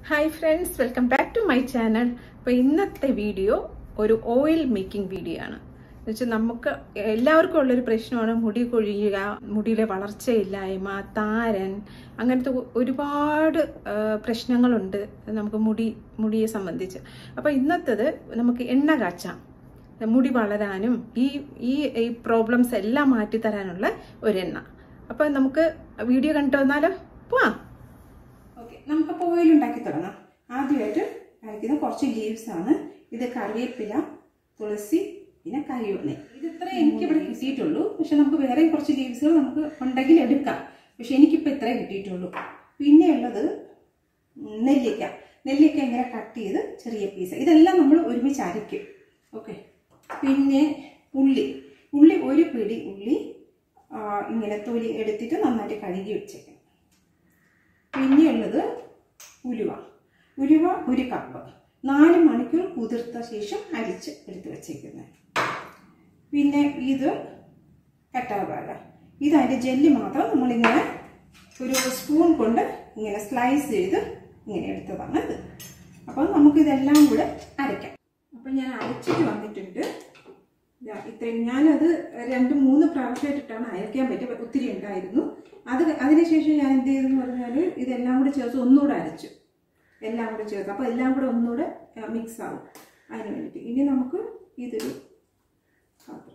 Hi friends welcome back to my channel അപ്പോൾ ഇന്നത്തെ video ഒരു ഓയിൽ മേക്കിംഗ് വീഡിയോ ആണ് എന്നുവെച്ചാൽ നമുക്ക് എല്ലാവർക്കും ഉള്ളൊരു പ്രശ്നമാണ് മുടി കൊഴിയുക മുടിയിലെ വളർച്ചയില്ലായ്മ താരൻ അങ്ങനത്തെ ഒ- ഒരുപാട് ആ, പ്രശ്നങ്ങളുണ്ട് നമുക്ക് മുടി മുടിയെ സംബന്ധിച്ച് അപ്പോൾ ഇന്നത്തേത് നമുക്ക് എണ്ണ കാച്ചാം മുടി വളരാനും ഈ ഈ ഈ പ്രോബ്ലംസ് എല്ലാം മാറ്റി തരാനുള്ള ഒരു എണ്ണ അപ്പോൾ നമുക്ക് വീഡിയോ കണ്ടു വന്നാലോ പോവാം ഓക്കെ നമുക്കപ്പോൾ ഓയിൽ ഉണ്ടാക്കി തുടങ്ങാം ആദ്യമായിട്ട് അരയ്ക്കുന്ന കുറച്ച് ലീവ്സ് ആണ് ഇത് കറിവേപ്പില തുളസി പിന്നെ കരിവേപ്പില ഇത് ഇത്ര എനിക്ക് ഇവിടെ കിട്ടിയിട്ടുള്ളൂ പക്ഷെ നമുക്ക് വേറെ കുറച്ച് ലീവ്സുകൾ നമുക്ക് ഉണ്ടെങ്കിൽ എടുക്കാം പക്ഷെ എനിക്കിപ്പോൾ ഇത്രേ കിട്ടിയിട്ടുള്ളൂ പിന്നെ ഉള്ളത് നെല്ലിക്ക നെല്ലിക്ക ഇങ്ങനെ കട്ട് ചെയ്ത് ചെറിയ പീസ് ഇതെല്ലാം നമ്മൾ ഒരുമിച്ച് അരയ്ക്കും ഓക്കെ പിന്നെ ഉള്ളി ഉള്ളി ഒരു പിടി ഉള്ളി ആ, ഇങ്ങനെ തൊലി എടുത്തിട്ട് നന്നായിട്ട് കഴുകി വെച്ചേക്കണം പിന്നെയുള്ളത് ഉലുവ ഉലുവ ഒരു കപ്പ് നാല് മണിക്കൂർ കുതിർത്ത ശേഷം അരിച്ച് എടുത്ത് വെച്ചേക്കുന്നത് പിന്നെ ഇത് കറ്റാർവാഴ ഇത് അതിൻ്റെ ജെല്ലി മാത്രം നമ്മളിങ്ങനെ ഒരു സ്പൂൺ കൊണ്ട് ഇങ്ങനെ സ്ലൈസ് ചെയ്ത് ഇങ്ങനെ എടുത്തതാണ് ഇത് അപ്പം നമുക്കിതെല്ലാം കൂടെ അരയ്ക്കാം അപ്പം ഞാൻ അരച്ചിട്ട് വന്നിട്ടുണ്ട് ഇതാ ഇത്രയും ഞാനത് രണ്ട് മൂന്ന് പ്രാവശ്യമായിട്ടിട്ടാണ് അരയ്ക്കാൻ പറ്റിയ ഒത്തിരി ഉണ്ടായിരുന്നു അത് അതിനുശേഷം ഞാൻ എന്ത് ചെയ്തെന്ന് പറഞ്ഞാൽ ഇതെല്ലാം കൂടെ ചേർത്ത് ഒന്നുകൂടെ അരച്ചു എല്ലാം കൂടെ ചേർത്ത് അപ്പോൾ എല്ലാം കൂടെ ഒന്നുകൂടെ മിക്സ് ആവും അതിന് വേണ്ടിയിട്ട് ഇനി നമുക്ക് ഇതൊരു പാത്രം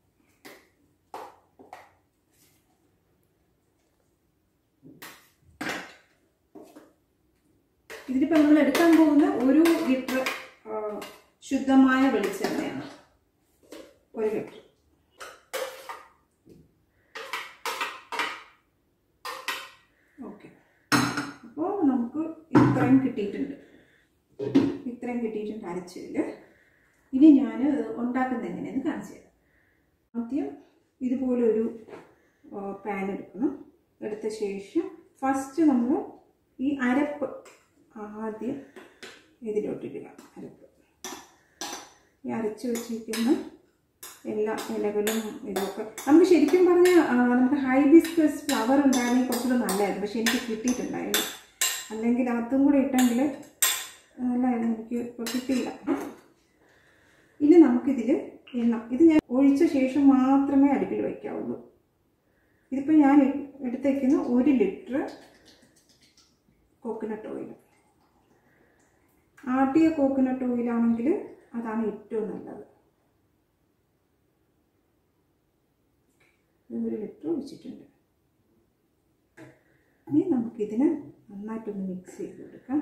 ഇതിലിപ്പോൾ നമ്മൾ എടുക്കാൻ പോകുന്ന ഒരു ലിറ്റർ ആ, ശുദ്ധമായ വെളിച്ചെണ്ണയാണ് ഒരു ലിറ്റർ ഓക്കെ അപ്പോൾ നമുക്ക് ഇത്രയും കിട്ടിയിട്ടുണ്ട് ഇത്രയും കിട്ടിയിട്ടുണ്ട് അരച്ചതിൽ ഇനി ഞാൻ ഉണ്ടാക്കുന്നത് എങ്ങനെയെന്ന് കാണിച്ചു തരാം ആദ്യം ഇതുപോലൊരു പാൻ എടുക്കണം എടുത്ത ശേഷം ഫസ്റ്റ് നമ്മൾ ഈ അരപ്പ് ആദ്യം ഇതിലോട്ടിടുക അരപ്പ് ഈ അരച്ച് വെച്ചിരിക്കുന്ന എല്ലാ ഇലകളും ഇതൊക്കെ നമുക്ക് ശരിക്കും പറഞ്ഞാൽ നമുക്ക് ഹൈബിസ്കസ് ഫ്ലവർ ഉണ്ടായിരുന്നെങ്കിൽ കുറച്ചുകൂടെ നല്ലതായിരുന്നു പക്ഷെ എനിക്ക് കിട്ടിയിട്ടുണ്ടായിരുന്നു അല്ലെങ്കിൽ അതും കൂടെ ഇട്ടെങ്കിൽ നല്ലതായിരുന്നു എനിക്ക് ഇപ്പോൾ കിട്ടിയില്ല ഇനി നമുക്കിതിൽ എണ്ണ ഇത് ഞാൻ ഒഴിച്ച ശേഷം മാത്രമേ അടുപ്പിൽ വയ്ക്കാവുള്ളൂ ഇതിപ്പോൾ ഞാൻ എടുത്തേക്കുന്ന ഒരു ലിറ്റർ കോക്കനട്ട് ഓയിൽ ആട്ടിയ കോക്കനട്ട് ഓയിലാണെങ്കിൽ അതാണ് ഏറ്റവും നല്ലത് ഇത് ഒരു ലിറ്റർ ഒഴിച്ചിട്ടുണ്ട് ഇനി നമുക്കിതിനെ നന്നായിട്ടൊന്ന് മിക്സ് ചെയ്ത് കൊടുക്കാം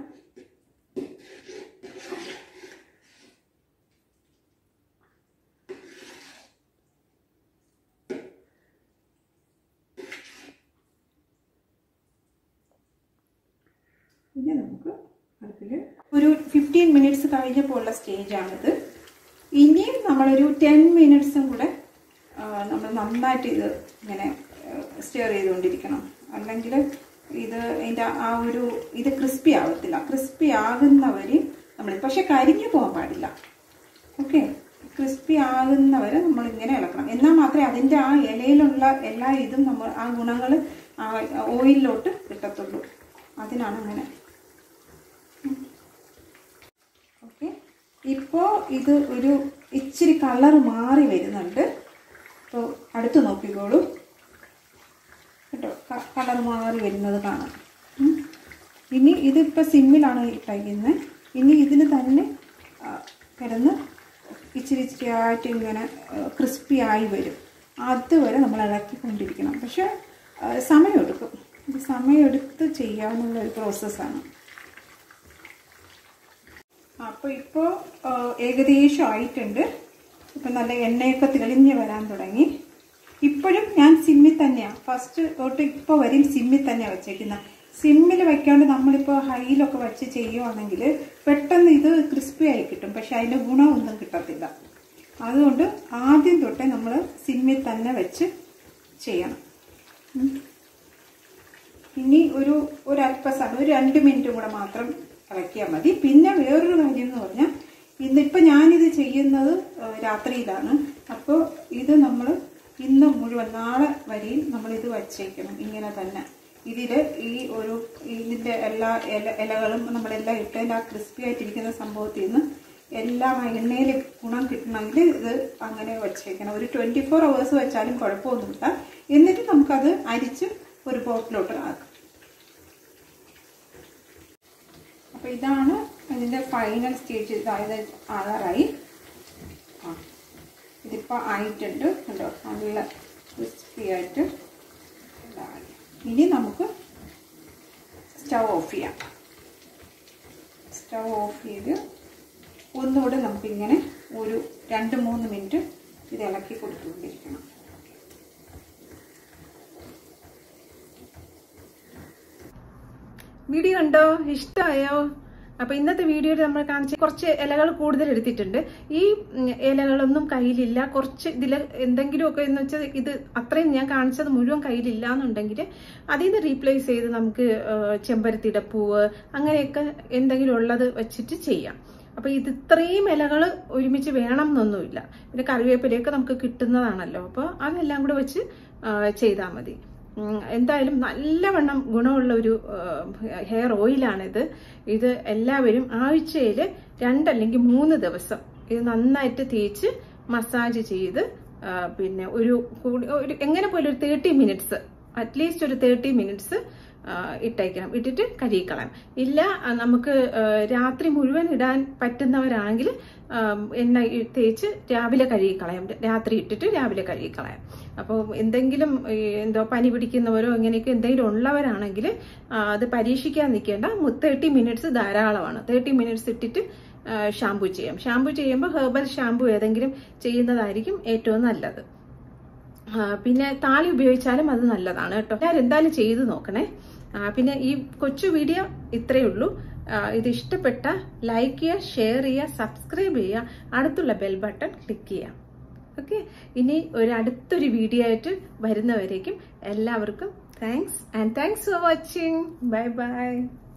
പിന്നെ നമുക്ക് അടുപ്പിൽ ഒരു ഫിഫ്റ്റീൻ മിനിറ്റ്സ് കഴിഞ്ഞപ്പോൾ ഉള്ള സ്റ്റേജാണിത് ഇനിയും നമ്മളൊരു ടെൻ മിനിറ്റ്സും കൂടെ ആ, നമ്മൾ നന്നായിട്ട് ഇത് ഇങ്ങനെ സ്റ്റെയർ ചെയ്തുകൊണ്ടിരിക്കണം അല്ലെങ്കിൽ ഇത് അതിൻ്റെ ആ ഒരു ഇത് ക്രിസ്പി ആവത്തില്ല ക്രിസ്പി ആകുന്നവരെ നമ്മൾ പക്ഷെ കരിഞ്ഞു പോകാൻ പാടില്ല ഓക്കെ ക്രിസ്പി ആകുന്നവരെ നമ്മൾ ഇങ്ങനെ ഇളക്കണം എന്നാൽ മാത്രമേ അതിൻ്റെ ആ ഇലയിലുള്ള എല്ലാ ഇതും നമ്മൾ ആ ഗുണങ്ങൾ ആ ഓയിലിലോട്ട് കിട്ടത്തുള്ളൂ അതിനാണ് അങ്ങനെ ഓക്കെ ഇപ്പോൾ ഇത് ഒരു ഇച്ചിരി കളർ മാറി വരുന്നുണ്ട് അപ്പോൾ അടുത്ത് നോക്കിക്കോളൂ കേട്ടോ കളർ മാറി വരുന്നത് കാണാം ഉം. ഇനി ഇതിപ്പോൾ സിമ്മിലാണ് ഇട്ടേക്കുന്നത് ഇനി ഇതിന് തന്നെ ആ, കിടന്ന് ഇച്ചിരി ഇച്ചിരി ആയിട്ട് ഇങ്ങനെ ക്രിസ്പി ആയി വരും അതുവരെ നമ്മൾ ഇളക്കിക്കൊണ്ടിരിക്കണം പക്ഷെ ആ, സമയമെടുക്കും ഇത് സമയമെടുത്ത് ചെയ്യാവുന്ന ഒരു പ്രോസസ്സാണ് അപ്പോൾ ഇപ്പോൾ ഏകദേശം ആയിട്ടുണ്ട് ഇപ്പം നല്ല എണ്ണയൊക്കെ തെളിഞ്ഞ് വരാൻ തുടങ്ങി ഇപ്പോഴും ഞാൻ സിമ്മിൽ തന്നെയാണ് ഫസ്റ്റ് തൊട്ട് ഇപ്പോൾ വരെയും സിമ്മിൽ തന്നെയാണ് വെച്ചേക്കുന്നത് സിമ്മിൽ വെക്കാണ്ട് നമ്മളിപ്പോൾ ഹൈയിലൊക്കെ വെച്ച് ചെയ്യുവാണെങ്കിൽ പെട്ടെന്ന് ഇത് ക്രിസ്പി ആയി കിട്ടും പക്ഷെ അതിൻ്റെ ഗുണമൊന്നും കിട്ടത്തില്ല അതുകൊണ്ട് ആദ്യം തൊട്ടേ നമ്മൾ സിമ്മിൽ തന്നെ വെച്ച് ചെയ്യണം ഉം. ഇനി ഒരു ഒരു അല്പസമയം ഒരു രണ്ട് മിനിറ്റ് കൂടെ മാത്രം ഇളക്കിയാൽ മതി പിന്നെ വേറൊരു കാര്യം എന്ന് പറഞ്ഞാൽ ഇന്നിപ്പോൾ ഞാനിത് ചെയ്യുന്നത് ആ, രാത്രിയിലാണ് അപ്പോൾ ഇത് നമ്മൾ ഇന്ന് മുഴുവൻ നാളെ വരെയും നമ്മളിത് വച്ചേക്കണം ഇങ്ങനെ തന്നെ ഇതിൽ ഈ ഒരു ഇതിൻ്റെ എല്ലാ ഇല ഇലകളും നമ്മളെല്ലാം ഇട്ടതിൻ്റെ ആ ക്രിസ്പി ആയിട്ടിരിക്കുന്ന സംഭവത്തിൽ നിന്ന് എല്ലാം ആ എണ്ണയിൽ ഗുണം കിട്ടണമെങ്കിൽ ഇത് അങ്ങനെ വച്ചേക്കണം ഒരു ട്വൻറ്റി ഫോർ അവേഴ്സ് വെച്ചാലും കുഴപ്പമൊന്നുമില്ല എന്നിട്ട് നമുക്കത് അരിച്ച് ഒരു ബോട്ടിലോട്ട് ആക്കാം അപ്പോൾ ഇതാണ് ഇതിൻ്റെ ഫൈനൽ സ്റ്റേജ് ഇതായത് ആകാറായി ആ ഇതിപ്പോൾ ആയിട്ടുണ്ട് കണ്ടോ നല്ല ക്രിസ്പി ആയിട്ട് ഇതായി ഇനി നമുക്ക് സ്റ്റവ് ഓഫ് ചെയ്യാം സ്റ്റവ് ഓഫ് ചെയ്ത് ഒന്നുകൂടെ നമുക്കിങ്ങനെ ഒരു രണ്ട് മൂന്ന് മിനിറ്റ് ഇത് ഇളക്കി കൊടുത്തുകൊണ്ടിരിക്കണം വീഡിയോ കണ്ടോ ഇഷ്ടമായോ അപ്പൊ ഇന്നത്തെ വീഡിയോയിൽ നമ്മൾ കാണിച്ച കുറച്ച് ഇലകൾ കൂടുതൽ എടുത്തിട്ടുണ്ട് ഈ ഉം, ഇലകളൊന്നും കയ്യിലില്ല കുറച്ച് ഇതിൽ എന്തെങ്കിലുമൊക്കെ എന്ന് വെച്ചാൽ ഇത് അത്രയും ഞാൻ കാണിച്ചത് മുഴുവൻ കയ്യിലില്ല എന്നുണ്ടെങ്കിൽ അതിൽ നിന്ന് റീപ്ലേസ് ചെയ്ത് നമുക്ക് ആ, ചെമ്പരത്തിയുടെ പൂവ് അങ്ങനെയൊക്കെ എന്തെങ്കിലും ഉള്ളത് വെച്ചിട്ട് ചെയ്യാം അപ്പൊ ഇത് ഇത്രയും ഇലകൾ ഒരുമിച്ച് വേണം എന്നൊന്നുമില്ല പിന്നെ കറിവേപ്പിലയൊക്കെ നമുക്ക് കിട്ടുന്നതാണല്ലോ അപ്പോൾ അതെല്ലാം കൂടെ വെച്ച് ചെയ്താൽ മതി ഉം, എന്തായാലും നല്ലവണ്ണം ഗുണമുള്ള ഒരു ഹെയർ ഓയിലാണിത് ഇത് എല്ലാവരും ആഴ്ചയിൽ രണ്ടല്ലെങ്കിൽ മൂന്ന് ദിവസം ഇത് നന്നായിട്ട് തേച്ച് മസാജ് ചെയ്ത് ആ, പിന്നെ ഒരു കൂടി- ഒരു എങ്ങനെ പോലും ഒരു തേർട്ടി മിനിറ്റ്സ് അറ്റ്ലീസ്റ്റ് ഒരു തേർട്ടി മിനിറ്റ്സ് ഇട്ടേക്കണം ഇട്ടിട്ട് കഴുകിക്കളയാം ഇല്ല ആ, നമുക്ക് ആ, രാത്രി മുഴുവൻ ഇടാൻ പറ്റുന്നവരാണെങ്കിൽ ആം, എണ്ണ ഇ- തേച്ച് രാവിലെ കഴുകിക്കളയാം രാത്രി ഇട്ടിട്ട് രാവിലെ കഴുകിക്കളയാം അപ്പോൾ എന്തെങ്കിലും ഈ, എന്തോ പനി പിടിക്കുന്നവരോ ഇങ്ങനെയൊക്കെ എന്തെങ്കിലും ഉള്ളവരാണെങ്കിൽ അത് പരീക്ഷിക്കാൻ നിൽക്കേണ്ട തേർട്ടി മിനിറ്റ്സ് ധാരാളമാണ് തേർട്ടി മിനിറ്റ്സ് ഇട്ടിട്ട് ഷാമ്പു ചെയ്യാം ഷാമ്പു ചെയ്യുമ്പോൾ ഹെർബൽ ഷാമ്പു ഏതെങ്കിലും ചെയ്യുന്നതായിരിക്കും ഏറ്റവും നല്ലത് ആ, പിന്നെ താളി ഉപയോഗിച്ചാലും അത് നല്ലതാണ് കേട്ടോ എല്ലാവരും എന്തായാലും ചെയ്ത് നോക്കണേ ആ, പിന്നെ ഈ കൊച്ചു വീഡിയോ ഇത്രയേ ഉള്ളൂ ആ, ഇത് ഇഷ്ടപ്പെട്ട ലൈക്ക് ചെയ്യുക ഷെയർ ചെയ്യുക സബ്സ്ക്രൈബ് ചെയ്യുക അടുത്തുള്ള ബെൽ ബട്ടൺ ക്ലിക്ക് ചെയ്യാം ഓക്കെ ഇനി ഒരു അടുത്തൊരു വീഡിയോ ആയിട്ട് വരുന്നവരേക്കും എല്ലാവർക്കും thanks and thanks for watching bye by